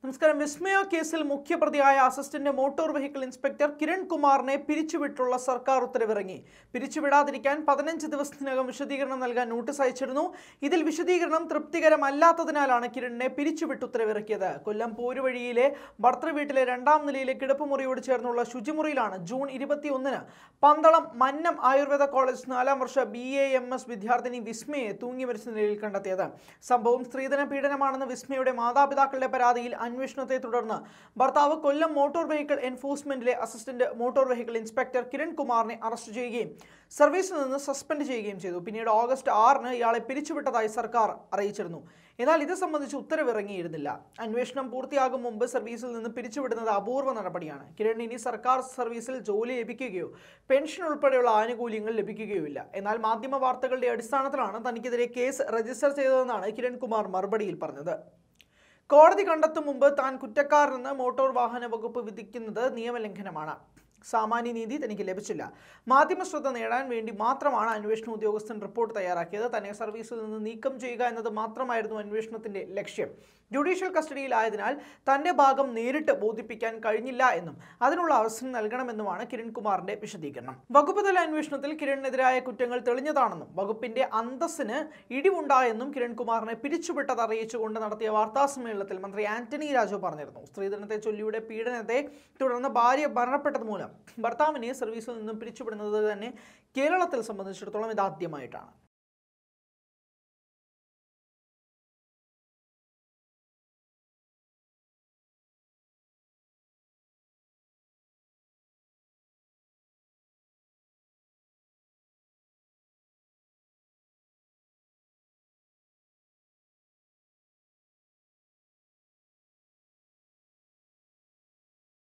നമസ്കാരം വിസ്മയ കേസിൽ മുഖ്യപ്രതിയായ assistant motor vehicle inspector Kiran കുമാറിനെ പിരിച്ചുവിട്ടുള്ള സർക്കാർ ഉത്തരവിറങ്ങി പിരിച്ചുവിടാതിരിക്കാൻ പതിനഞ്ച് ദിവസത്തിനകം വിശദീകരണം നൽകാൻ നോട്ടീസ് അയച്ചിരുന്നു ഇതിൽ വിശദീകരണം തൃപ്തികരമല്ലാത്തതിനാലാണ് കിരണിനെ പിരിച്ചുവിട്ട് ഉത്തരവിറക്കിയത് കൊല്ലം പോരുവഴിയിലെ ഭർത്തൃ വീട്ടിലെ രണ്ടാം നിലയിലെ കിടപ്പുമുറിയോട് ചേർന്നുള്ള ശുചിമുറിയിലാണ് ജൂൺ ഇരുപത്തിയൊന്നിന് പന്തളം മന്നം ആയുർവേദ കോളേജ് നാലാം വർഷ ബി എ എം എസ് വിദ്യാർത്ഥിനി വിസ്മയെ തൂങ്ങി മരിച്ച നിലയിൽ കണ്ടെത്തിയത് സംഭവം സ്ത്രീധന പീഡനമാണെന്ന് വിസ്മയുടെ മാതാപിതാക്കളുടെ പരാതിയിൽ അന്വേഷണത്തെ തുടർന്ന് ഭർത്താവ് കൊല്ലം മോട്ടോർ വെഹിക്കിൾ എൻഫോഴ്സ്മെന്റിലെ assistant motor vehicle inspector Kiran കുമാറിനെ അറസ്റ്റ് ചെയ്യുകയും സർവീസിൽ നിന്ന് സസ്പെൻഡ് ചെയ്യുകയും ചെയ്തു പിന്നീട് ഓഗസ്റ്റ് ആറിന് ഇയാളെ പിരിച്ചുവിട്ടതായി സർക്കാർ അറിയിച്ചിരുന്നു എന്നാൽ ഇത് സംബന്ധിച്ച് ഉത്തരവിറങ്ങിയിരുന്നില്ല അന്വേഷണം പൂർത്തിയാകും മുമ്പ് സർവീസിൽ നിന്ന് പിരിച്ചുവിടുന്നത് അപൂർവ നടപടിയാണ് കിരൺ ഇനി സർക്കാർ സർവീസിൽ ജോലി ലഭിക്കുകയോ പെൻഷൻ ഉൾപ്പെടെയുള്ള ആനുകൂല്യങ്ങൾ ലഭിക്കുകയോ ഇല്ല എന്നാൽ മാധ്യമ വാർത്തകളുടെ അടിസ്ഥാനത്തിലാണ് തനിക്കെതിരെ കേസ് രജിസ്റ്റർ ചെയ്തതെന്നാണ് കിരൺകുമാർ മറുപടിയിൽ പറഞ്ഞത് കോടതി കണ്ടെത്തും മുമ്പ് താൻ കുറ്റക്കാരനെന്ന് മോട്ടോർ വാഹന വകുപ്പ് വിധിക്കുന്നത് നിയമലംഘനമാണ് സാമാന്യ നീതി തനിക്ക് ലഭിച്ചില്ല മാധ്യമ ശ്രദ്ധ നേടാൻ വേണ്ടി മാത്രമാണ് അന്വേഷണ ഉദ്യോഗസ്ഥൻ റിപ്പോർട്ട് തയ്യാറാക്കിയത് തന്നെ സർവീസിൽ നിന്ന് നീക്കം ചെയ്യുക എന്നത് മാത്രമായിരുന്നു അന്വേഷണത്തിന്റെ ലക്ഷ്യം ജുഡീഷ്യൽ കസ്റ്റഡിയിലായതിനാൽ തന്റെ ഭാഗം നേരിട്ട് ബോധിപ്പിക്കാൻ കഴിഞ്ഞില്ല എന്നും അതിനുള്ള അവസരം നൽകണമെന്നുമാണ് കിരൺകുമാറിന്റെ വിശദീകരണം വകുപ്പ് തല അന്വേഷണത്തിൽ കിരണിനെതിരായ കുറ്റങ്ങൾ തെളിഞ്ഞതാണെന്നും വകുപ്പിന്റെ അന്തസ്സിന് ഇടിവുണ്ടായെന്നും കിരൺകുമാറിനെ പിരിച്ചുവിട്ടത് അറിയിച്ചുകൊണ്ട് നടത്തിയ വാർത്താ സമ്മേളനത്തിൽ മന്ത്രി ആന്റണി രാജു പറഞ്ഞിരുന്നു സ്ത്രീധനത്തെ ചൊല്ലിയുടെ പീഡനത്തെ തുടർന്ന് ഭാര്യ മരണപ്പെട്ടത് മൂലം ഭർത്താവിനെ സർവീസിൽ നിന്നും പിരിച്ചുവിടുന്നത് തന്നെ കേരളത്തിൽ സംബന്ധിച്ചിടത്തോളം ഇതാദ്യമായിട്ടാണ്